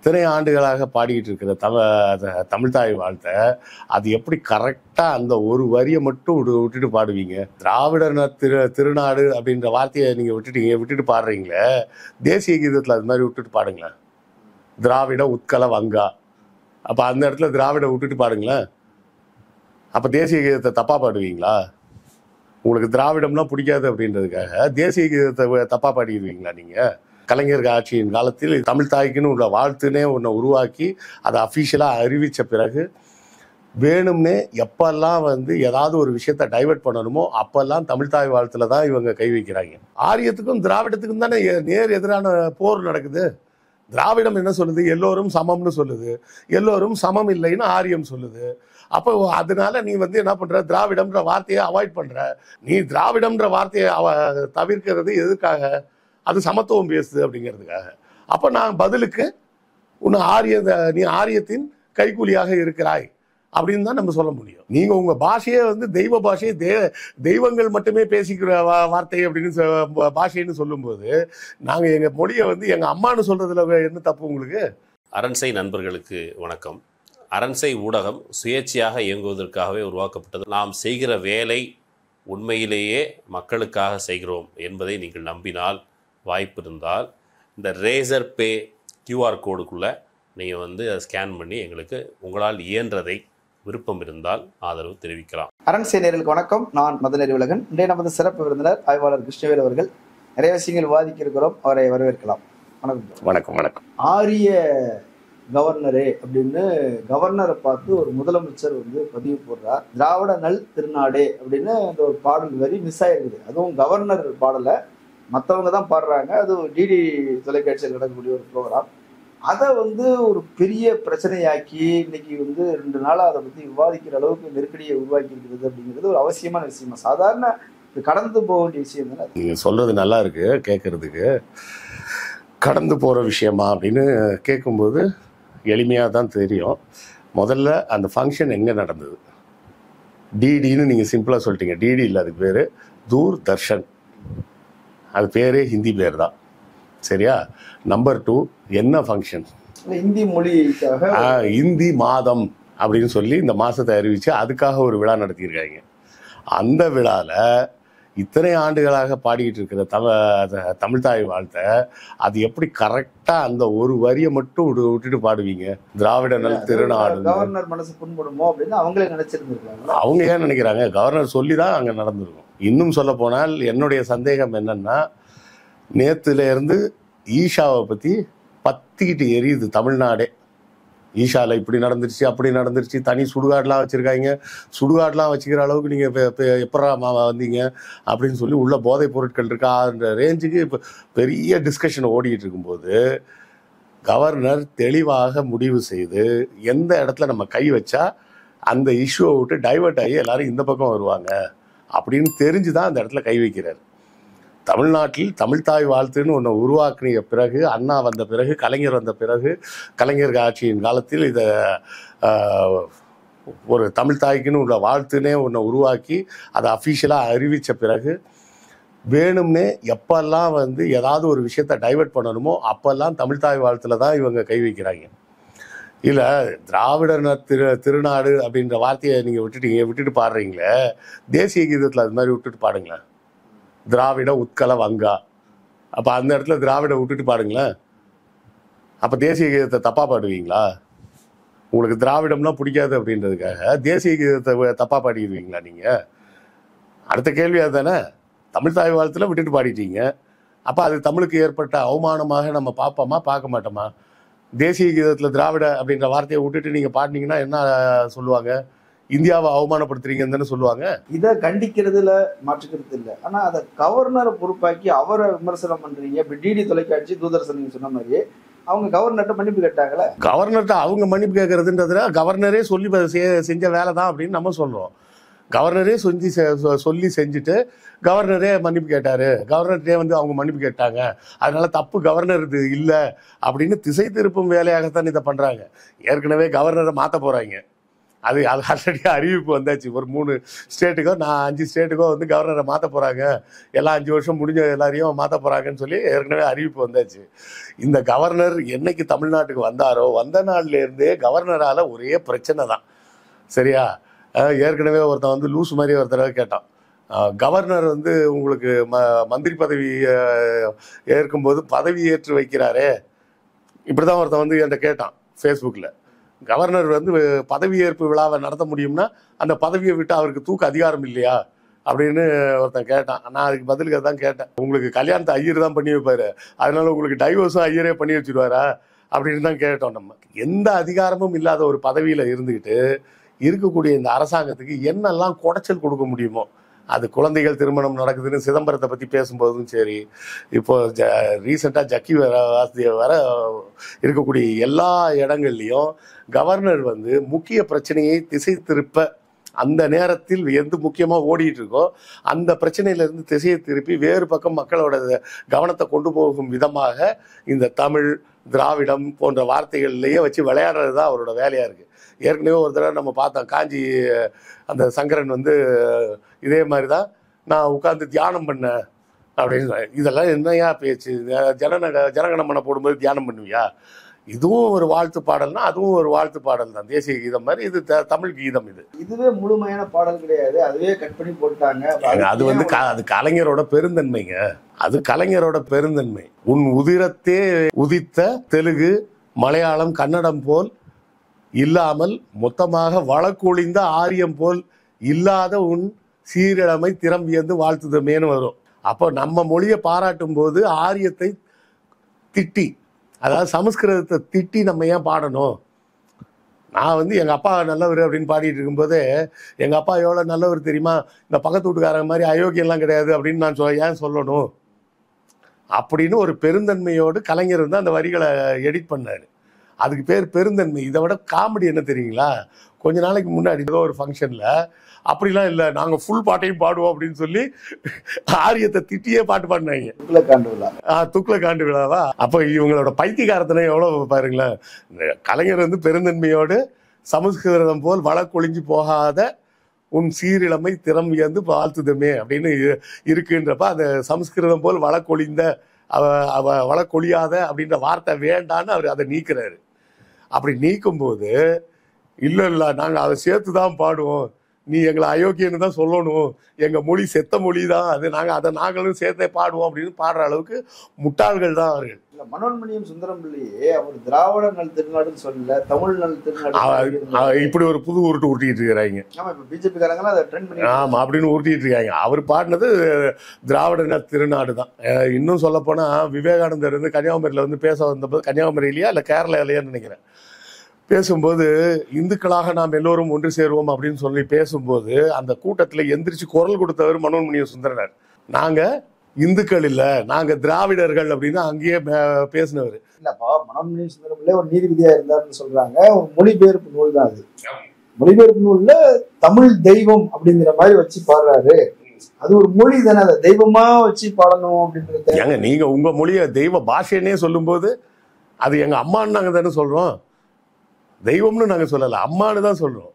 இத்தனை ஆண்டுகளாக பாடிக்கிட்டு இருக்கிற தம த- தமிழ்தாய் வாழ்த்தை அது எப்படி கரெக்டாக அந்த ஒரு வரியை மட்டும் விட்டு விட்டுட்டு பாடுவீங்க திராவிட ந- திரு திருநாடு அப்படின்ற வார்த்தையை நீங்கள் விட்டுட்டீங்க விட்டுட்டு பாடுறீங்களே தேசிய கீதத்தில் அது மாதிரி விட்டுட்டு பாடுங்களேன் திராவிட உட்கல வங்கா அப்போ அந்த இடத்துல திராவிட விட்டுட்டு பாடுங்களேன் அப்போ தேசிய கீதத்தை தப்பாக பாடுவீங்களா உங்களுக்கு திராவிடம்னா பிடிக்காது அப்படின்றதுக்காக தேசிய கீதத்தை தப்பாக பாடிடுவீங்களா நீங்கள் கலைஞர் ஆட்சியின் காலத்தில் தமிழ் தாய்க்குன்னு உள்ள வாழ்த்துனே ஒன்றை உருவாக்கி அதை அஃபிஷியலாக அறிவித்த பிறகு வேணும்னே எப்பெல்லாம் வந்து ஏதாவது ஒரு விஷயத்த டைவர்ட் பண்ணணுமோ அப்பெல்லாம் தமிழ் தாய் வாழ்த்துல தான் இவங்க கை வைக்கிறாங்க ஆரியத்துக்கும் திராவிடத்துக்கும் தானே எ- நேர் எதிரான போர் நடக்குது திராவிடம் என்ன சொல்லுது எல்லோரும் சமம்னு சொல்லுது எல்லோரும் சமம் இல்லைன்னு ஆரியம் சொல்லுது அப்போ அதனால நீ வந்து என்ன பண்ற திராவிடம்ன்ற வார்த்தையை அவாய்ட் பண்ற நீ திராவிடம்ன்ற வார்த்தையை அவ தவிர்க்கிறது எதுக்காக அது சமத்துவம் பேசுது அப்படிங்கிறதுக்காக அப்போ நான் பதிலுக்கு உன்னை ஆரிய நீ ஆரியத்தின் கைக்கூலியாக இருக்கிறாய் அப்படின்னு தான் நம்ம சொல்ல முடியும் நீங்க உங்க பாஷையே வந்து தெய்வ பாஷை தே தெய்வங்கள் மட்டுமே பேசிக்கிற வா- வார்த்தை அப்படின்னு சொ- பாஷைன்னு சொல்லும்போது நாங்க எங்க மொழியை வந்து எங்க அம்மான்னு சொல்றதுல என்ன தப்பு உங்களுக்கு அரண்சை நண்பர்களுக்கு வணக்கம் அரண்சை ஊடகம் சுயேட்சையாக இயங்குவதற்காகவே உருவாக்கப்பட்டது நாம் செய்கிற வேலை உண்மையிலேயே மக்களுக்காக செய்கிறோம் என்பதை நீங்கள் நம்பினால் வாய்ப்பு இருந்தால் இந்த ரேசர் பே கியூஆர் கோடுக்குள்ளே நீங்கள் வந்து அதை ஸ்கேன் பண்ணி எங்களுக்கு உங்களால் இயன்றதை விருப்பம் இருந்தால் ஆதரவு தெரிவிக்கலாம் அரண் நேயர்களுக்கு வணக்கம் நான் மதநெறி உலகன் இன்றைய நமது சிறப்பு விருந்தினர் ஆய்வாளர் கிருஷ்ணவேல் அவர்கள் நிறைய விஷயங்கள் விவாதிக்க இருக்கிறோம் அவரை வரவேற்கலாம் வணக்கம் வணக்கம் வணக்கம் ஆரிய கவர்னரே அப்படின்னு கவர்னரை பார்த்து ஒரு முதலமைச்சர் வந்து பதிவு போடுறார் திராவிட நல் திருநாடே அப்படின்னு அந்த ஒரு பாடல் வரி மிஸ் ஆயிருக்குது அதுவும் கவர்னர் பாடலை மற்றவங்க தான் பாடுறாங்க அது டிடி தொலைக்காட்சியில் நடக்கக்கூடிய ஒரு ப்ரோக்ராம் அதை வந்து ஒரு பெரிய பிரச்சனையாக்கி இன்னைக்கு வந்து ரெண்டு நாளாக அதை பற்றி விவாதிக்கிற அளவுக்கு நெருக்கடியை உருவாக்கி இருக்கிறது அப்படிங்கிறது ஒரு அவசியமான விஷயமா சாதாரண இது கடந்து போக வேண்டிய விஷயம் தானே நீங்க சொல்றது நல்லா இருக்கு கேட்கறதுக்கு கடந்து போற விஷயமா அப்படின்னு கேட்கும்போது எளிமையாக தான் தெரியும் முதல்ல அந்த ஃபங்க்ஷன் எங்கே நடந்தது டிடின்னு நீங்கள் சிம்பிளாக சொல்லிட்டீங்க டிடி இல்லை அதுக்கு பேர் தூர் தர்ஷன் அது பேரே ஹிந்தி பேர் தான் சரியா நம்பர் டூ என்ன ஃபங்க்ஷன் இல்ல, இந்தி மொழிக்காக இந்தி மாதம் அப்படின்னு சொல்லி இந்த மாதத்தை அறிவித்து அதுக்காக ஒரு விழா நடத்தியிருக்காங்க அந்த விழாவில் இத்தனை ஆண்டுகளாக பாடிக்கிட்டு இருக்கிற தம த- தமிழ்தாய் வாழ்த்தை அது எப்படி கரெக்டாக அந்த ஒரு வரியை மட்டும் விட்டு விட்டுட்டு பாடுவீங்க திராவிட நல் திருநாடு கவர்னர் மனசு புண்படுமோ அப்படின்னு அவங்களே நினைச்சிருந்திருக்காங்க அவங்க ஏன் நினைக்கிறாங்க கவர்னர் சொல்லி தான் அங்கே நடந்திருக்கும் இன்னும் சொல்ல போனால் என்னுடைய சந்தேகம் என்னன்னா நேத்துல இருந்து ஈஷாவை பற்றி பத்திக்கிட்டு எரியுது தமிழ்நாடே ஈஷாவில் இப்படி நடந்துருச்சு அப்படி நடந்துருச்சு தனி சுடுகாடெலாம் வச்சுருக்காங்க சுடுகாடெலாம் வச்சுக்கிற அளவுக்கு நீங்கள் எப்படா மாமா வந்தீங்க அப்படின்னு சொல்லி உள்ள போதைப் பொருட்கள் இருக்கான்ற ரேஞ்சுக்கு இப்போ பெரிய டிஸ்கஷன் ஓடிக்கிட்டு இருக்கும்போது கவர்னர் தெளிவாக முடிவு செய்து எந்த இடத்துல நம்ம கை வச்சா அந்த இஷ்யூவை விட்டு டைவர்ட் ஆகி எல்லாரும் இந்த பக்கம் வருவாங்க அப்படின்னு தெரிஞ்சு தான் அந்த இடத்துல கை வைக்கிறார் தமிழ்நாட்டில் தமிழ்தாய் வாழ்த்துன்னு ஒன்று உருவாக்கிய பிறகு அண்ணா வந்த பிறகு கலைஞர் வந்த பிறகு கலைஞர் ஆட்சியின் காலத்தில் இதை ஆஹ், ஒரு தமிழ்தாய்க்குன்னு உள்ள வாழ்த்துனே ஒன்று உருவாக்கி அதை அஃபிஷியலாக அறிவித்த பிறகு வேணும்னே எப்பெல்லாம் வந்து ஏதாவது ஒரு விஷயத்த டைவர்ட் பண்ணணுமோ அப்பெல்லாம் தமிழ்தாய் வாழ்த்துல தான் இவங்க கை வைக்கிறாங்க இல்லை திராவிட ந- திரு திருநாடு அப்படின்ற வார்த்தையை நீங்கள் விட்டுட்டீங்க விட்டுட்டு பாடுறீங்களே தேசிய கீதத்தில் அது மாதிரி விட்டுட்டு பாடுங்களேன் திராவிட உட்கல வங்கா அப்போ அந்த இடத்துல திராவிட விட்டுட்டு பாடுங்களேன் அப்போ தேசிய கீதத்தை தப்பாக பாடுவீங்களா உங்களுக்கு திராவிடம்னா பிடிக்காது அப்படின்றதுக்காக தேசிய கீதத்தை தப்பாக பாடிடுவீங்களா நீங்கள் அடுத்த கேள்வி அதுதானே தமிழ் தாய் வாழ்த்துல விட்டுட்டு பாடிட்டீங்க அப்போ அது தமிழுக்கு ஏற்பட்ட அவமானமாக நம்ம பார்ப்போமா பார்க்க மாட்டோமா தேசிய கீதத்தில் திராவிட அப்படின்ற வார்த்தையை விட்டுட்டு நீங்கள் பாடினீங்கன்னா என்ன சொல்லுவாங்க இந்தியாவை அவமானப்படுத்துறீங்கன்னு தானே சொல்லுவாங்க இதை கண்டிக்கிறதுல மாற்றுக்கிறது இல்லை ஆனா அதை கவர்னரை பொறுப்பாக்கி அவரை விமர்சனம் பண்றீங்க இப்ப டிடி தொலைக்காட்சி தூதர்சன் நீங்க சொன்ன மாதிரி அவங்க கவர்னர்கிட்ட மன்னிப்பு கேட்டாங்களே கவர்னர்கிட்ட அவங்க மன்னிப்பு கேட்கறதுன்றதுல கவர்னரே சொல்லி ப- செ- செஞ்ச வேலை தான் அப்படின்னு நம்ம சொல்கிறோம் கவர்னரே சொல்லி செ- சொ- சொல்லி செஞ்சுட்டு கவர்னரே மன்னிப்பு கேட்டாரு கவர்னர்கிட்டே வந்து அவங்க மன்னிப்பு கேட்டாங்க அதனால தப்பு கவர்னர் இது இல்லை அப்படின்னு திசை திருப்பும் வேலையாகத்தான் இதை பண்ணுறாங்க ஏற்கனவே கவர்னரை மாற்ற போகிறாங்க அது அது ஆல்ரெடி அறிவிப்பு வந்தாச்சு ஒரு மூணு ஸ்டேட்டுக்கோ நான் அஞ்சு ஸ்டேட்டுக்கோ வந்து கவர்னரை மாற்ற போகிறாங்க எல்லாம் அஞ்சு வருஷம் முடிஞ்ச எல்லாரையும் மாற்ற போகிறாங்கன்னு சொல்லி ஏற்கனவே அறிவிப்பு வந்தாச்சு இந்த கவர்னர் என்னைக்கு தமிழ்நாட்டுக்கு வந்தாரோ வந்த நாள்லேருந்தே கவர்னரால் ஒரே பிரச்சனை தான் சரியா அஹ் ஏற்கனவே ஒருத்தன் வந்து லூஸ் மாதிரி ஒரு தடவை கேட்டான் அஹ் கவர்னர் வந்து உங்களுக்கு ம மந்திரி பதவி அஹ், ஏற்கும்போது பதவி ஏற்று வைக்கிறாரே இப்படி தான் ஒருத்தன் வந்து என்கிட்ட கேட்டான் ஃபேஸ்புக்கில் கவர்னர் வந்து பதவியேற்பு விழாவை நடத்த முடியும்னா அந்த பதவியை விட்டு அவருக்கு தூக்க அதிகாரம் இல்லையா அப்படின்னு ஒருத்தன் கேட்டான் நான் அதுக்கு பதிலுக்கு தான் கேட்டேன் உங்களுக்கு கல்யாணத்தை ஐயர் தான் பண்ணி வைப்பாரு அதனால உங்களுக்கு டைவர்ஸும் ஐயரே பண்ணி வச்சிருவாரா அப்படின்னு தான் கேட்டோம் நம்ம எந்த அதிகாரமும் இல்லாத ஒரு பதவியில் இருந்துக்கிட்டு இருக்கக்கூடிய இந்த அரசாங்கத்துக்கு என்னெல்லாம் குடைச்சல் கொடுக்க முடியுமோ அது குழந்தைகள் திருமணம் நடக்குதுன்னு சிதம்பரத்தை பற்றி பேசும்போதும் சரி இப்போ ஜ ரீசெண்டாக ஜக்கி வர வாசுதேவ் வர இருக்கக்கூடிய எல்லா இடங்கள்லையும் கவர்னர் வந்து முக்கிய பிரச்சனையை திசை திருப்ப அந்த நேரத்தில் எந்த முக்கியமாக ஓடிட்டு இருக்கோ அந்த பிரச்சனையிலிருந்து திசையை திருப்பி வேறு பக்கம் மக்களோட கவனத்தை கொண்டு போகும் விதமாக இந்த தமிழ் திராவிடம் போன்ற வார்த்தைகள்லேயே வச்சு விளையாடுறது தான் அவரோட வேலையாக இருக்குது ஏற்கனவே ஒரு தடவை நம்ம பார்த்தோம் காஞ்சி அந்த சங்கரன் வந்து இதே மாதிரி தான் நான் உட்காந்து தியானம் பண்ணேன் அப்படின்னு சொன்னாரு. இதெல்லாம் என்னையா பேச்சு ஜனநக ஜனகணமனை போடும்போது தியானம் பண்ணுவியா இதுவும் ஒரு வாழ்த்து பாடல்னா அதுவும் ஒரு வாழ்த்து பாடல் தான் தேசிய கீதம் மாதிரி இது த- தமிழ் கீதம் இது இதுவே முழுமையான பாடல் கிடையாது அதுவே கட் பண்ணி போட்டாங்க அப்ப ஏங்க, அது அதுக்கு வந்து ஏன் க- அது கலைஞரோட பெருந்தன்மைங்க அது கலைஞரோட பெருந்தன்மை உன் உதிரத்தே உதித்த தெலுங்கு மலையாளம் கன்னடம் போல் இல்லாமல் மொத்தமாக வழக்கொழிந்த ஆரியம் போல் இல்லாத உன் சீரிழமை திறம்பியந்து வாழ்த்துதமேன்னு வரும் அப்போ நம்ம மொழியை பாராட்டும் போது ஆரியத்தை திட்டி அதாவது சமஸ்கிருதத்தை திட்டி நம்ம ஏன் பாடணும் நான் வந்து எங்கள் அப்பா நல்லவர் அப்படின்னு பாடிட்டு இருக்கும்போதே எங்கள் அப்பா எவ்வளோ நல்லவர் தெரியுமா இந்த பக்கத்து வீட்டுக்காரங்க மாதிரி அயோக்கியம்லாம் கிடையாது அப்படின்னு நான் சொ ஏன் சொல்லணும் அப்படின்னு ஒரு பெருந்தன்மையோடு கலைஞர் வந்து அந்த வரிகளை எடிட் பண்ணார் அதுக்கு பேர் பெருந்தன்மை இதை விட காமெடி என்ன தெரியுங்களா கொஞ்ச நாளைக்கு முன்னாடி ஏதோ ஒரு ஃபங்க்ஷனில் அப்படிலாம் இல்லை நாங்கள் ஃபுல் பாட்டையும் பாடுவோம் அப்படின்னு சொல்லி ஆரியத்தை திட்டியே பாட்டு பாடினாங்க துக்ள காண்டு விழா ஆ, துக்ள காண்டு விழாவா அப்போ இவங்களோட பைத்தியகாரத்தனை எவ்வளோ பாருங்களேன் இந்த கலைஞர் வந்து பெருந்தன்மையோடு சமஸ்கிருதம் போல் வழக்கொழிஞ்சு போகாத உன் சீரிழமை திறம் வியந்து வாழ்த்துதமே அப்படின்னு இரு- இருக்குன்றப்ப அந்த சமஸ்கிருதம் போல் வழக்கொழிந்த அவ அவ வழக்கொழியாத அப்படின்ற வார்த்தை வேண்டான்னு அவர் அதை நீக்கிறாரு அப்படி நீக்கும்போது இல்லை இல்லை நாங்கள் அதை சேர்த்து தான் பாடுவோம் நீ எங்களை அயோக்கியன்னு தான் சொல்லணும் எங்கள் மொழி செத்த மொழி தான் அது நாங்கள் அதை நாங்களும் சேர்த்தே பாடுவோம் அப்படின்னு பாடுற அளவுக்கு முட்டாள்கள் தான் அவர்கள் இல்ல மனோன்மணியம் சுந்தரம் பிள்ளையே அவர் திராவிட நல் திருநாடுன்னு சொல்லல தமிழ் நல் திருநாடு அவ- சொல்லியிருந்தாரு. அவ இப்படி ஒரு புது உருட்டு உருட்டிட்டு இருக்கிறாங்க ஆமா இப்ப பிஜேபி காரங்களாம் அதை ட்ரெண்ட் பண்ணி ஆமா அப்படின்னு உருட்டிட்டு இருக்காங்க அவர் பாடினது திராவிட திருநாடு தான் அஹ் இன்னும் சொல்ல போனா விவேகானந்தர் வந்து கன்னியாகுமரியில வந்து பேச வந்தபோது கன்னியாகுமரியிலயா இல்ல கேரளாலயான்னு நினைக்கிறேன் பேசும்போது இந்துக்களாக நாம் எல்லோரும் ஒன்று சேருவோம் அப்படின்னு சொல்லி பேசும்போது அந்த கூட்டத்துல எந்திரிச்சு குரல் கொடுத்தவர் மனோன்மணிய சுந்தரனார் நாங்க இந்துக்கள் இல்ல நாங்க திராவிடர்கள் அப்படின்னு அங்கேயே பே- பேசினவர் இல்லப்பா மனோன்மணியம் சுந்தரம் பிள்ளை ஒரு நீதிபதியா இருந்தாருன்னு சொல்றாங்க ஒரு மொழிபெயர்ப்பு நூல் தான் அது மொழிபெயர்ப்பு நூல்ல தமிழ் தெய்வம் அப்படிங்கிற மாதிரி வச்சு பாடுறாரு அது ஒரு மொழி தானே அதை தெய்வமா வச்சு பாடணும் அப்படின்றது ஏங்க நீங்க உங்க மொழியை தெய்வ பாஷைன்னே சொல்லும்போது அது எங்க அம்மான்னு நாங்க தானே சொல்றோம் தெய்வம்னு நாங்க சொல்லல அம்மான்னு தான் சொல்றோம்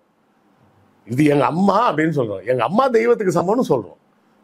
இது எங்க அம்மா அப்படின்னு சொல்றோம் எங்க அம்மா தெய்வத்துக்கு சமம்னு சொல்றோம்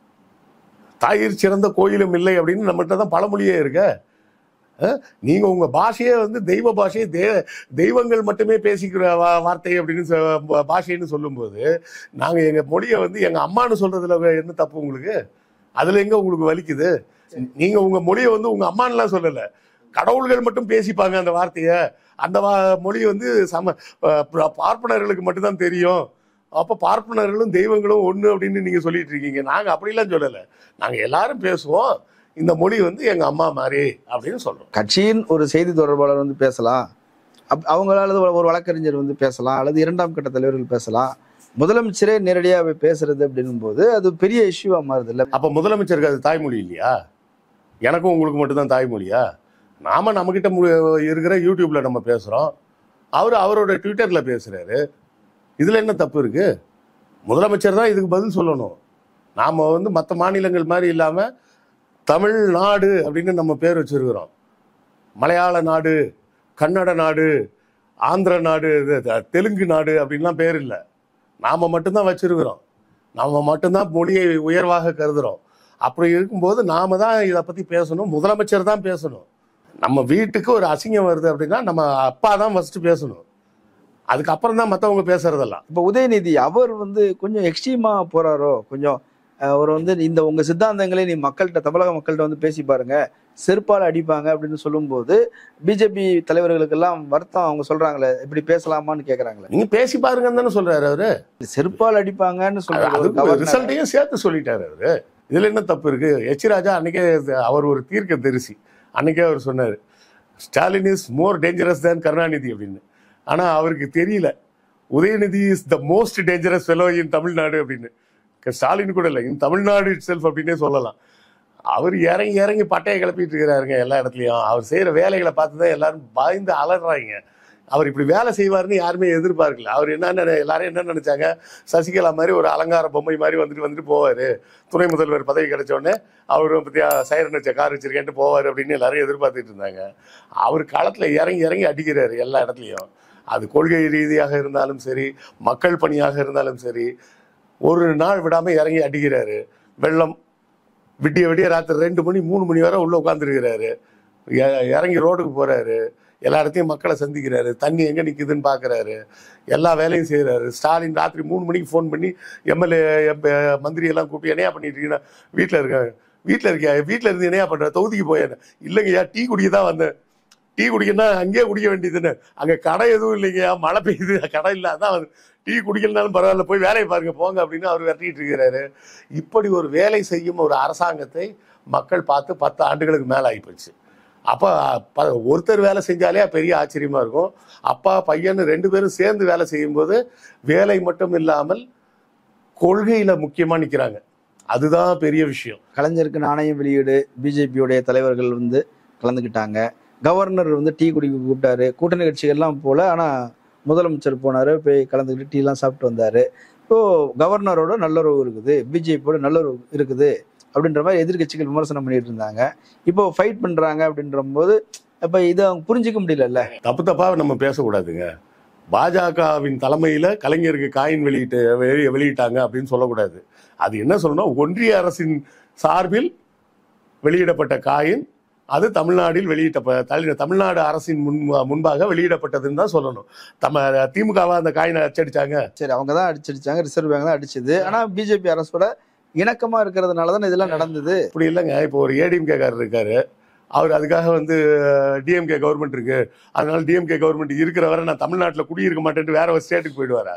தாயிற் சிறந்த கோயிலும் இல்லை அப்படின்னு நம்மகிட்ட தான் பழமொழியே இருக்க அஹ், நீங்க உங்க பாஷையே வந்து தெய்வ பாஷையை தெய்வ தெய்வங்கள் மட்டுமே பேசிக்கிற வா- வார்த்தை அப்படின்னு சொ- பாஷைன்னு சொல்லும்போது நாங்க எங்க மொழியை வந்து எங்க அம்மான்னு சொல்றதுல என்ன தப்பு உங்களுக்கு அதுல எங்க உங்களுக்கு வலிக்குது நீங்க உங்க மொழியை வந்து உங்க அம்மான்லாம் சொல்லல கடவுள்கள் மட்டும் பேசிப்பாங்க அந்த வார்த்தைய அந்த வா மொழி வந்து சம அஹ் ப- பார்ப்பனர்களுக்கு மட்டும்தான் தெரியும் அப்ப பார்ப்பனர்களும் தெய்வங்களும் ஒண்ணு அப்படின்னு நீங்க சொல்லிட்டு இருக்கீங்க நாங்க அப்படிலாம் சொல்லல நாங்க எல்லாரும் பேசுவோம் இந்த மொழி வந்து எங்க அம்மா மாதிரி அப்படின்னு சொல்றோம் கட்சியின் ஒரு செய்தி தொடர்பாளர் வந்து பேசலாம் அப் அவங்களால ஒரு வழக்கறிஞர் வந்து பேசலாம் அல்லது இரண்டாம் கட்ட தலைவர்கள் பேசலாம் முதலமைச்சரே நேரடியாக போய் பேசுறது அப்படின்னும் போது அது பெரிய இஷ்யூவா மாறுது இல்ல அப்ப முதலமைச்சருக்கு அது தாய்மொழி இல்லையா எனக்கும் உங்களுக்கு மட்டும்தான் தாய்மொழியா நாம நம்மகிட்ட மு- இருக்கிற யூடியூப்ல நம்ம பேசுறோம் அவர் அவரோட ட்விட்டர்ல பேசுறாரு இதுல என்ன தப்பு இருக்கு முதலமைச்சர் தான் இதுக்கு பதில் சொல்லணும் நாம வந்து மற்ற மாநிலங்கள் மாதிரி இல்லாம தமிழ்நாடு அப்படின்னு நம்ம பேர் வச்சிருக்கிறோம் மலையாள நாடு கன்னட நாடு ஆந்திர நாடு இது, த- தெலுங்கு நாடு அப்படின்லாம் பேர் இல்லை நாம மட்டும்தான் வச்சிருக்கிறோம் நாம மட்டும்தான் மொழியை உயர்வாக கருதுறோம் அப்படி இருக்கும்போது நாம தான் இதை பத்தி பேசணும் முதலமைச்சர் தான் பேசணும் நம்ம வீட்டுக்கு ஒரு அசிங்கம் வருது அப்படின்னா நம்ம அப்பா தான் ஃபர்ஸ்ட் பேசணும் அதுக்கப்புறம் தான் மற்றவங்க பேசுறதெல்லாம் இப்போ உதயநிதி அவர் வந்து கொஞ்சம் எக்ஸ்ட்ரீமா போறாரோ கொஞ்சம் அஹ், அவர் வந்து இந்த உங்க சித்தாந்தங்களை நீ மக்கள்கிட்ட தமிழக மக்கள்கிட்ட வந்து பேசி பாருங்க செருப்பால் அடிப்பாங்க அப்படின்னு சொல்லும்போது பிஜேபி தலைவர்களுக்கெல்லாம் வருத்தம் அவங்க சொல்றாங்களே இப்படி பேசலாமான்னு கேக்குறாங்களே நீங்க பேசி பாருங்கன்னு தானே சொல்றாரு அவரு செருப்பால் அடிப்பாங்கன்னு சொல்றாரு ஒரு அதுக்கு கவர்னர். ரிசல்ட்டையும் சேர்த்து சொல்லிட்டாரு அவரு இதுல என்ன தப்பு இருக்கு எச் ராஜா அன்னைக்கே அவர் ஒரு தீர்க்க தரிசி அன்னைக்கே அவர் சொன்னாரு Stalin is more dangerous than Karunanidhi அப்படின்னு ஆனா அவருக்கு தெரியல Udhayanidhi is the most dangerous fellow in Tamil Nadu அப்படின்னு ஸ்டாலின் கூட இல்லை இன் தமிழ்நாடு இட் செல்ஃப் அப்படின்னே சொல்லலாம் அவர் இறங்கி இறங்கி பட்டையை கிளப்பிட்டு இருக்கிறாருங்க எல்லா இடத்துலையும் அவர் செய்யற வேலைகளை பார்த்து தான் எல்லாரும் பயந்து அலறாங்க அவர் இப்படி வேலை செய்வாருன்னு யாருமே எதிர்பார்க்கல அவர் என்ன எல்லாரும் என்ன நினைச்சாங்க சசிகலா மாதிரி ஒரு அலங்கார பொம்மை மாதிரி வந்துட்டு வந்துட்டு போவாரு துணை முதல்வர் பதவி கிடைச்ச உடனே அவர் பத்தியா சைரன் வச்ச கார் வச்சிருக்கேன்ட்டு போவார் அப்படின்னு எல்லாரும் எதிர்பார்த்துட்டு இருந்தாங்க அவர் களத்துல இறங்கி இறங்கி அடிக்கிறாரு எல்லா இடத்துலையும் அது கொள்கை ரீதியாக இருந்தாலும் சரி மக்கள் பணியாக இருந்தாலும் சரி ஒரு நாள் விடாம இறங்கி அடிக்கிறாரு வெள்ளம் விடிய விடிய ராத்திரி ரெண்டு மணி மூணு மணி வரை உள்ள உட்காந்துருக்கிறாரு இறங்கி ரோடுக்கு போறாரு எல்லா இடத்தையும் மக்களை சந்திக்கிறாரு தண்ணி எங்க நிக்குதுன்னு பாக்குறாரு எல்லா வேலையும் செய்யறாரு ஸ்டாலின் ராத்திரி மூணு மணிக்கு ஃபோன் பண்ணி எம்எல்ஏ மந்திரி எல்லாம் கூப்பிட்டு என்னையா பண்ணிட்டு இருக்கீங்கன்னா வீட்டில் இருக்கேன் வீட்டில் இருக்கியா வீட்டில் இருந்து என்னையா பண்ற தொகுதிக்கு போயேன் இல்லைங்கய்யா டீ குடிக்க தான் வந்தேன் டீ குடிக்கணும்னா அங்கேயே குடிக்க வேண்டியதுன்னு அங்கே கடை எதுவும் இல்லைங்கய்யா மழை பெய்யுது கடை இல்லை அதான் வந்து டீ குடிக்கலனாலும் பரவாயில்ல போய் வேலையை பாருங்க போங்க அப்படின்னு அவர் விரட்டிட்டு இருக்கிறாரு இப்படி ஒரு வேலை செய்யும் ஒரு அரசாங்கத்தை மக்கள் பார்த்து பத்து ஆண்டுகளுக்கு மேலே ஆகிப்போச்சு அப்போ ப- ஒருத்தர் வேலை செஞ்சாலே பெரிய ஆச்சரியமா இருக்கும் அப்பா பையன் ரெண்டு பேரும் சேர்ந்து வேலை செய்யும்போது வேலை மட்டும் இல்லாமல் கொள்கையில முக்கியமா நிக்கிறாங்க அதுதான் பெரிய விஷயம் கலைஞருக்கு நாணயம் வெளியீடு பிஜேபியுடைய தலைவர்கள் வந்து கலந்துக்கிட்டாங்க கவர்னர் வந்து டீ குடிக்க கூப்பிட்டாரு கூட்டணி கட்சிகள்லாம் போல ஆனா முதலமைச்சர் போனாரு போய் கலந்துக்கிட்டு டீ எல்லாம் சாப்பிட்டு வந்தாரு இப்போ கவர்னரோட நல்லுறவு இருக்குது பிஜேபியோட நல்லுறவு இருக்குது அப்படின்ற மாதிரி எதிர்க்கட்சிகள் விமர்சனம் பண்ணிட்டு இருந்தாங்க இப்போ ஃபைட் பண்றாங்க அப்படின்ற போது அப்ப இதை அவங்க புரிஞ்சுக்க முடியலல்ல தப்பு தப்பா நம்ம பேசக்கூடாதுங்க பாஜகவின் தலைமையில கலைஞருக்கு காயின் வெளியிட்டு வெளி- வெளியிட்டாங்க அப்படின்னு சொல்லக்கூடாது அது என்ன சொல்லணும் ஒன்றிய அரசின் சார்பில் வெளியிடப்பட்ட காயின் அது தமிழ்நாட்டில் வெளியிட்ட தலி- தமிழ்நாடு அரசின் முன் முன்பாக வெளியிடப்பட்டதுன்னு தான் சொல்லணும் தம திமுகவா அந்த காயினை அச்சடிச்சாங்க சரி அவங்க தான் அடிச்சடிச்சாங்க ரிசர்வ் பேங்க் தான் அடிச்சது ஆனா பிஜேபி அரசோட இணக்கமா இருக்கிறதுனால தான் இதெல்லாம் நடந்தது அப்படி இல்லைங்க இப்போ ஒரு ஏடிஎம்கே காரர் இருக்காரு அவர் அதுக்காக வந்து டிஎம்கே கவர்மெண்ட் இருக்கு அதனால டிஎம்கே கவர்மெண்ட் இருக்கிற வரை நான் தமிழ்நாட்டில் குடியிருக்க மாட்டேன்ட்டு வேற ஒரு ஸ்டேட்டுக்கு போயிடுவாரா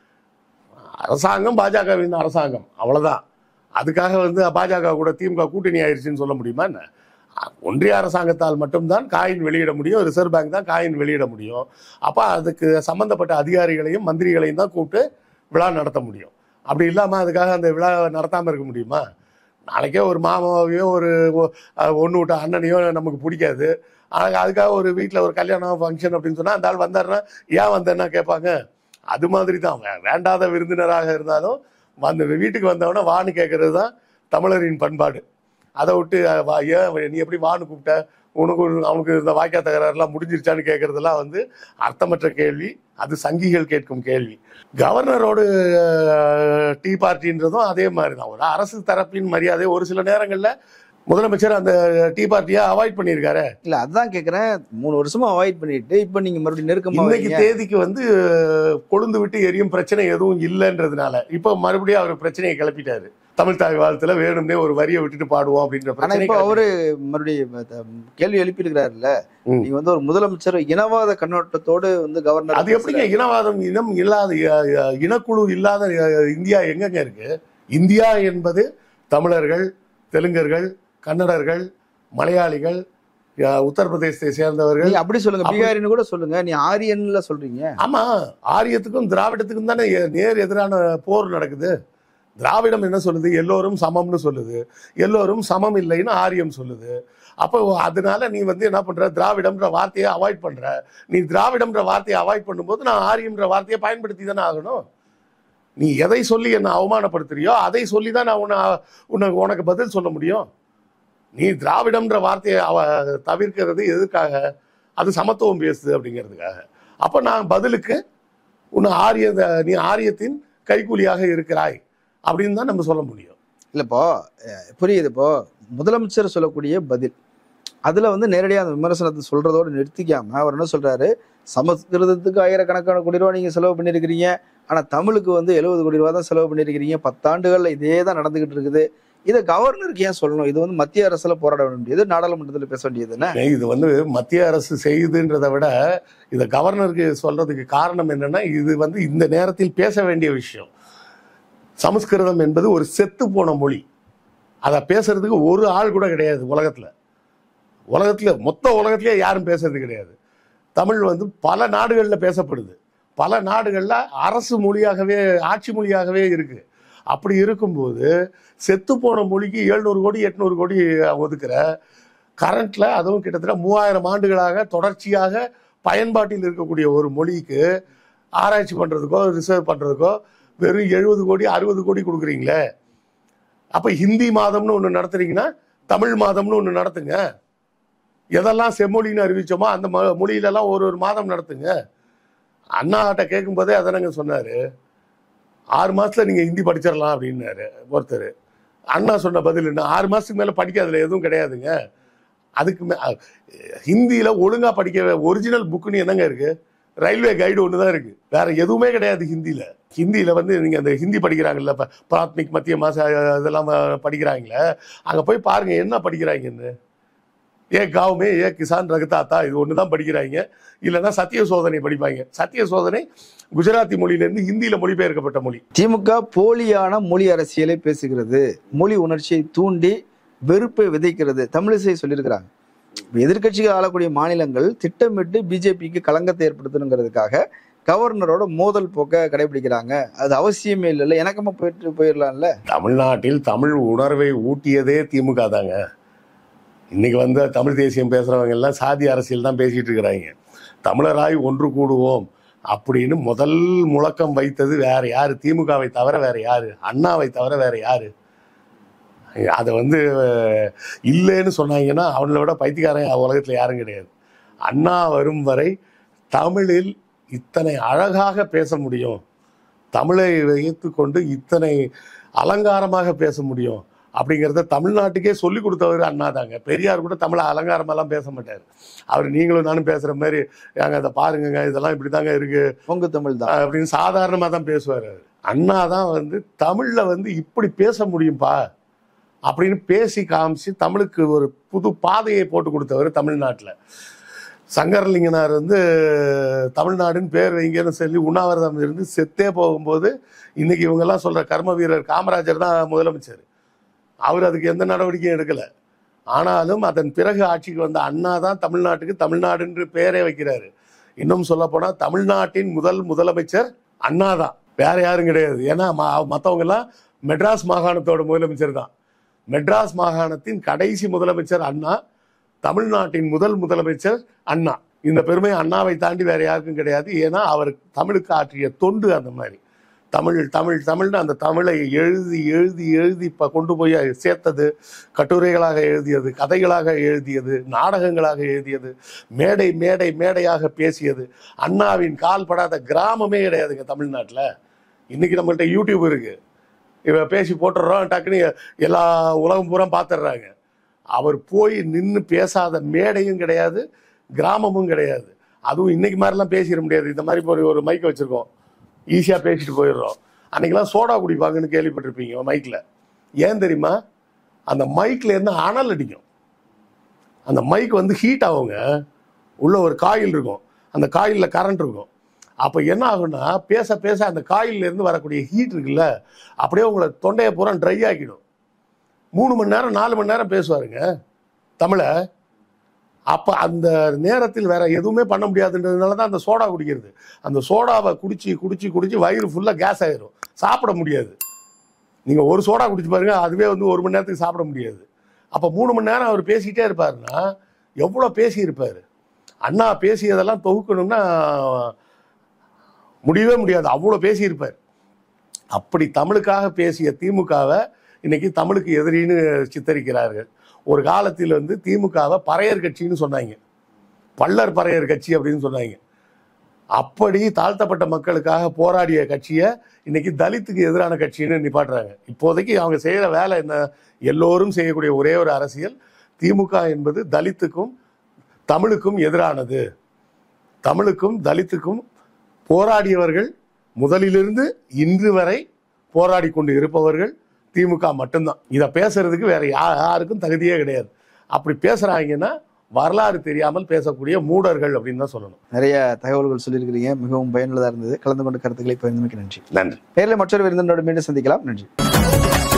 அரசாங்கம் பாஜகவின் அரசாங்கம் அவ்வளவுதான் அதுக்காக வந்து பாஜக கூட திமுக கூட்டணி ஆயிடுச்சுன்னு சொல்ல முடியுமா என்ன ஒன்றிய அரசாங்கத்தால் மட்டும்தான் காயின் வெளியிட முடியும் ரிசர்வ் பேங்க் தான் காயின் வெளியிட முடியும் அப்போ அதுக்கு சம்பந்தப்பட்ட அதிகாரிகளையும் மந்திரிகளையும் தான் கூப்பிட்டு விழா நடத்த முடியும் அப்படி இல்லாமல் அதுக்காக அந்த விழா நடத்தாமல் இருக்க முடியுமா நாளைக்கே ஒரு மாமாவையோ ஒரு ஒன்று விட்ட அண்ணனையோ நமக்கு பிடிக்காது ஆனால் அதுக்காக ஒரு வீட்டில் ஒரு கல்யாணம் ஃபங்க்ஷன் அப்படின்னு சொன்னால் அந்த ஆள் வந்தாருன்னா ஏன் வந்தேன்னா கேட்பாங்க அது மாதிரி தான் வே- வேண்டாத விருந்தினராக இருந்தாலும் அந்த வீட்டுக்கு வந்தவன வான்னு கேட்கறது தான் தமிழரின் பண்பாடு அதை விட்டு அஹ், வா ஏன் நீ எப்படி வான்னு கூப்பிட்ட உனக்கு ஒரு- அவனுக்கு இந்த வாய்க்கா தகராறுலாம் முடிஞ்சிருச்சான்னு கேட்கறதெல்லாம் வந்து அர்த்தமற்ற கேள்வி அது சங்கிகள் கேட்கும் கேள்வி கவர்னரோடு அஹ், டீ பார்ட்டின்றதும் அதே மாதிரி தான் ஒரு அரசு தரப்பின் மரியாதை ஒரு சில நேரங்களில் முதலமைச்சர் அந்த டீ பார்ட்டியை அவாய்ட் பண்ணியிருக்காரு இல்ல அதான் கேக்குறேன் மூணு வருஷமா அவாய்ட் பண்ணிட்டு இப்ப நீங்க மறுபடியும் நெருக்கமா இன்னைக்கு வரீங்க. தேதிக்கு வந்து அஹ், கொழுந்து விட்டு எரியும் பிரச்சனை எதுவும் இல்லைன்றதுனால இப்போ மறுபடியும் அவர் பிரச்சனையை கிளப்பிட்டாரு தமிழ் தாய் வாழ்த்துல வேணும்னே ஒரு வரியை விட்டுட்டு பாடுவோம் அப்படின்ற ஆனா பிரச்சனை இப்போ அவரு மறுபடியும் அஹ், கேள்வி எழுப்பியிருக்கிறாருல்ல ம். நீங்க வந்து ஒரு முதலமைச்சர் இனவாத கண்ணோட்டத்தோடு வந்து கவர்னர் அது எப்படிங்க இனவாதம் இனம் இல்லாத அஹ், அஹ், இனக்குழு இல்லாத அஹ், இந்தியா எங்கங்க இருக்கு இந்தியா என்பது தமிழர்கள் தெலுங்கர்கள் கன்னடர்கள் மலையாளிகள் அஹ், உத்தரப்பிரதேசத்தை சேர்ந்தவர்கள் நீங்க அப்படி சொல்லுங்க அப்படி- பீகாரின்னு கூட சொல்லுங்க நீ ஆரியன்ல சொல்றீங்க ஆமா ஆரியத்துக்கும் திராவிடத்துக்கும் தானே எ- நேர் எதிரான போர் நடக்குது திராவிடம் என்ன சொல்லுது எல்லோரும் சமம்னு சொல்லுது எல்லோரும் சமம் இல்லைன்னு ஆரியம் சொல்லுது அப்போ அதனால நீ வந்து என்ன பண்ற திராவிடம்ன்ற வார்த்தையை அவாய்ட் பண்ற நீ திராவிடம்ன்ற வார்த்தையை அவாய்ட் பண்ணும்போது நான் ஆரியம்ன்ற வார்த்தையை பயன்படுத்தி தானே ஆகணும் நீ எதை சொல்லி என்ன அவமானப்படுத்துறியோ அதை சொல்லி தான் நான் உன்னை உனக்கு உனக்கு பதில் சொல்ல முடியும் நீ திராவிடம்ன்ற வார்த்தையை அவ தவிர்க்கிறது எதுக்காக அது சமத்துவம் பேசுது அப்படிங்கிறதுக்காக அப்போ நான் பதிலுக்கு உன்னை ஆரிய நீ ஆரியத்தின் கைக்கூலியாக இருக்கிறாய் அப்படின்னு தான் நம்ம சொல்ல முடியும் இல்ல இப்போ அஹ், புரியுது இப்போ முதலமைச்சர் சொல்லக்கூடிய பதில் அதுல வந்து நேரடியாக அந்த விமர்சனத்தை சொல்றதோடு நிறுத்திக்காம அவர் என்ன சொல்றாரு சமஸ்கிருதத்துக்கு ஆயிரக்கணக்கான கோடி ரூபா நீங்க செலவு பண்ணியிருக்கிறீங்க ஆனா தமிழுக்கு வந்து எழுபது கோடி ரூபா தான் செலவு பண்ணியிருக்கிறீங்க பத்தாண்டுகள்ல இதே தான் நடந்துகிட்டு இருக்குது இதை கவர்னருக்கு ஏன் சொல்லணும் இது வந்து மத்திய அரசுல போராட வேண்டியது நாடாளுமன்றத்தில் பேச வேண்டியது என்ன இது வந்து மத்திய அரசு செய்யுதுன்றதை விட இதை கவர்னருக்கு சொல்றதுக்கு காரணம் என்னன்னா இது வந்து இந்த நேரத்தில் பேச வேண்டிய விஷயம் சமஸ்கிருதம் என்பது ஒரு செத்து போன மொழி அதை பேசுறதுக்கு ஒரு ஆள் கூட கிடையாது உலகத்துல உலகத்துல மொத்த உலகத்திலே யாரும் பேசுறது கிடையாது தமிழ் வந்து பல நாடுகளில் பேசப்படுது பல நாடுகளில் அரசு மொழியாகவே ஆட்சி மொழியாகவே இருக்கு அப்படி இருக்கும்போது செத்து போன மொழிக்கு எழுநூறு கோடி எட்நூறு கோடி ஒதுக்குற கரண்ட்ல அதுவும் கிட்டத்தட்ட மூவாயிரம் ஆண்டுகளாக தொடர்ச்சியாக பயன்பாட்டில் இருக்கக்கூடிய ஒரு மொழிக்கு ஆராய்ச்சி பண்றதுக்கோ ரிசர்வ் பண்றதுக்கோ வெறும் எழுபது கோடி அறுபது கோடி கொடுக்குறீங்களே அப்ப ஹிந்தி மாதம்னு ஒன்று நடத்துறீங்கன்னா தமிழ் மாதம்னு ஒன்று நடத்துங்க எதெல்லாம் செம்மொழின்னு அறிவிச்சோமோ அந்த மொ- மொழியிலெல்லாம் ஒரு ஒரு மாதம் நடத்துங்க அண்ணாட்ட கேட்கும்போதே அதனங்க சொன்னாரு ஆறு மாசத்துல நீங்க ஹிந்தி படிச்சிடலாம் அப்படின்னாரு ஒருத்தர் அண்ணா சொன்ன பதில் என்ன ஆறு மாசத்துக்கு மேல படிக்காதுல எதுவும் கிடையாதுங்க அதுக்கு மே அ, ஹிந்தியில ஒழுங்கா படிக்க ஒரிஜினல் புக்குன்னு என்னங்க இருக்கு ரயில்வே கைடு ஒன்று தான் இருக்கு வேற எதுவுமே கிடையாது ஹிந்தியில ஹிந்தியில வந்து நீங்க அந்த ஹிந்தி படிக்கிறாங்கல்ல இப்ப பிராத்மிக் மத்திய மாச இதெல்லாம் படிக்கிறாங்களே அங்க போய் பாருங்க என்ன படிக்கிறாங்கன்னு ஏ காவுமே ஏ கிசான் ரகதாத்தா இது ஒன்று தான் படிக்கிறாங்க இல்லைன்னா சத்திய சோதனை படிப்பாங்க சத்திய சோதனை குஜராத்தி மொழியிலேருந்து ஹிந்தியில மொழிபெயர்க்கப்பட்ட மொழி திமுக போலியான மொழி அரசியலை பேசுகிறது மொழி உணர்ச்சியை தூண்டி வெறுப்பை விதைக்கிறது தமிழிசை சொல்லியிருக்கிறாங்க இப்ப எதிர்க்கட்சிகள் ஆளக்கூடிய மாநிலங்கள் திட்டமிட்டு பிஜேபிக்கு களங்கத்தை ஏற்படுத்தணுங்கிறதுக்காக கவர்னரோட மோதல் போக்க கடைபிடிக்கிறாங்க அது அவசியமே இல்லைல்ல எனக்கமா போயிட்டு போயிடலாம்ல தமிழ்நாட்டில் தமிழ் உணர்வை ஊட்டியதே திமுக தாங்க இன்னைக்கு வந்து தமிழ் தேசியம் பேசுறவங்க எல்லாம் சாதி அரசியல் தான் பேசிட்டு இருக்கிறாங்க தமிழராய் ஒன்று கூடுவோம் அப்படின்னு முதல் முழக்கம் வைத்தது வேற யாரு திமுகவை தவிர வேற யாரு அண்ணாவை தவிர வேற யாரு அதை வந்து அஹ், இல்லைன்னு சொன்னாங்கன்னா அவனை விட பைத்தியக்காரன் உலகத்துல யாரும் கிடையாது அண்ணா வரும் வரை தமிழில் இத்தனை அழகாக பேச முடியும் தமிழை வைத்துக்கொண்டு இத்தனை அலங்காரமாக பேச முடியும் அப்படிங்கிறத தமிழ்நாட்டுக்கே சொல்லி கொடுத்தவர் அண்ணா தாங்க பெரியார் கூட தமிழை அலங்காரமெல்லாம் பேச மாட்டார் அவர் நீங்களும் நானும் பேசுற மாதிரி ஏங்க அதை பாருங்கங்க இதெல்லாம் இப்படி தாங்க இருக்கு பொங்கு தமிழ் தான் அப்படின்னு சாதாரணமாக தான் பேசுவார் அவர் அண்ணா தான் வந்து தமிழில் வந்து இப்படி பேச முடியும்பா அப்படின்னு பேசி காமிச்சு தமிழுக்கு ஒரு புது பாதையை போட்டு கொடுத்தவர் தமிழ்நாட்டில் சங்கரலிங்கனார் வந்து தமிழ்நாடுன்னு பேர் வைங்கன்னு சொல்லி உண்ணாவிரதம் இருந்து செத்தே போகும்போது இன்னைக்கு இவங்கெல்லாம் சொல்ற கர்ம வீரர் காமராஜர் தான் முதலமைச்சர் அவர் அதுக்கு எந்த நடவடிக்கையும் எடுக்கல ஆனாலும் அதன் பிறகு ஆட்சிக்கு வந்த அண்ணா தான் தமிழ்நாட்டுக்கு தமிழ்நாடுன்ற பெயரே வைக்கிறாரு இன்னும் சொல்ல போனா தமிழ்நாட்டின் முதல் முதலமைச்சர் அண்ணா தான் வேற யாரும் கிடையாது ஏன்னா மற்றவங்க எல்லாம் மெட்ராஸ் மாகாணத்தோட முதலமைச்சர் தான் மெட்ராஸ் மாகாணத்தின் கடைசி முதலமைச்சர் அண்ணா தமிழ்நாட்டின் முதல் முதலமைச்சர் அண்ணா இந்த பெருமை அண்ணாவை தாண்டி வேற யாருக்கும் கிடையாது ஏன்னா அவர் தமிழுக்கு ஆற்றிய தொண்டு அந்த மாதிரி தமிழ் தமிழ் தமிழ்னு அந்த தமிழை எழுதி எழுதி எழுதி இப்போ கொண்டு போய் சேர்த்தது கட்டுரைகளாக எழுதியது கதைகளாக எழுதியது நாடகங்களாக எழுதியது மேடை மேடை மேடையாக பேசியது அண்ணாவின் கால் படாத கிராமமே கிடையாதுங்க தமிழ்நாட்டில் இன்னைக்கு நம்மள்ட்ட யூடியூப் இருக்கு இவ பேசி போட்டுடுறோம் டக்குன்னு எல்லா உலகம் பூரா பார்த்துடுறாங்க அவர் போய் நின்று பேசாத மேடையும் கிடையாது கிராமமும் கிடையாது அதுவும் இன்னைக்கு மாதிரிலாம் பேசிட முடியாது இந்த மாதிரி ஒரு ஒரு மைக்கை வச்சிருக்கோம் ஈஸியாக பேசிட்டு போயிடுறோம் அன்னைக்கெல்லாம் சோடா குடிப்பாங்கன்னு கேள்விப்பட்டிருப்பீங்க மைக்கில் ஏன் தெரியுமா அந்த மைக்கில் இருந்து அனல் அடிக்கும் அந்த மைக் வந்து ஹீட் ஆகுங்க உள்ள ஒரு காயில் இருக்கும் அந்த காயிலில் கரண்ட் இருக்கும் அப்போ என்ன ஆகும்னா பேச பேச அந்த காயில்ல இருந்து வரக்கூடிய ஹீட் இருக்குல்ல அப்படியே உங்களை தொண்டையை பூரா ட்ரை ஆக்கிடும் மூணு மணி நேரம் நாலு மணி நேரம் பேசுவாருங்க தமிழை அப்போ அந்த நேரத்தில் வேற எதுவுமே பண்ண முடியாதுன்றதுனால தான் அந்த சோடா குடிக்கிறது அந்த சோடாவை குடிச்சு குடிச்சு குடிச்சு வயிறு ஃபுல்லாக கேஸ் ஆயிரும் சாப்பிட முடியாது நீங்கள் ஒரு சோடா குடிச்சு பாருங்க அதுவே வந்து ஒரு மணி நேரத்துக்கு சாப்பிட முடியாது அப்போ மூணு மணி நேரம் அவர் பேசிக்கிட்டே இருப்பாருன்னா எவ்வளோ பேசியிருப்பார் அண்ணா பேசியதெல்லாம் தொகுக்கணும்னா முடியவே முடியாது அவ்வளோ பேசியிருப்பார் அப்படி தமிழுக்காக பேசிய திமுகவை இன்னைக்கு தமிழுக்கு எதிரின்னு சித்தரிக்கிறார்கள் ஒரு காலத்தில் வந்து திமுகவை பறையர் கட்சின்னு சொன்னாங்க பல்லர் பறையர் கட்சி அப்படின்னு சொன்னாங்க அப்படி தாழ்த்தப்பட்ட மக்களுக்காக போராடிய கட்சியை இன்னைக்கு தலித்துக்கு எதிரான கட்சின்னு நிப்பாட்டுறாங்க இப்போதைக்கு அவங்க செய்யற வேலை என்ன எல்லோரும் செய்யக்கூடிய ஒரே ஒரு அரசியல் திமுக என்பது தலித்துக்கும் தமிழுக்கும் எதிரானது தமிழுக்கும் தலித்துக்கும் போராடியவர்கள் முதலிலிருந்து இன்று வரை போராடி கொண்டு இருப்பவர்கள் திமுக மட்டும்தான் இதை பேசுறதுக்கு வேற யா- யாருக்கும் தகுதியே கிடையாது அப்படி பேசுறாங்கன்னா வரலாறு தெரியாமல் பேசக்கூடிய மூடர்கள் அப்படின்னு தான் சொல்லணும் நிறைய தகவல்கள் சொல்லியிருக்கிறீங்க மிகவும் பயனுள்ளதா இருந்தது கலந்து கொண்ட கருத்துக்களை பகிர்ந்தமைக்கு நன்றி நன்றி நேரில் மற்றொரு விருந்தினோடு மீண்டும் சந்திக்கலாம் நன்றி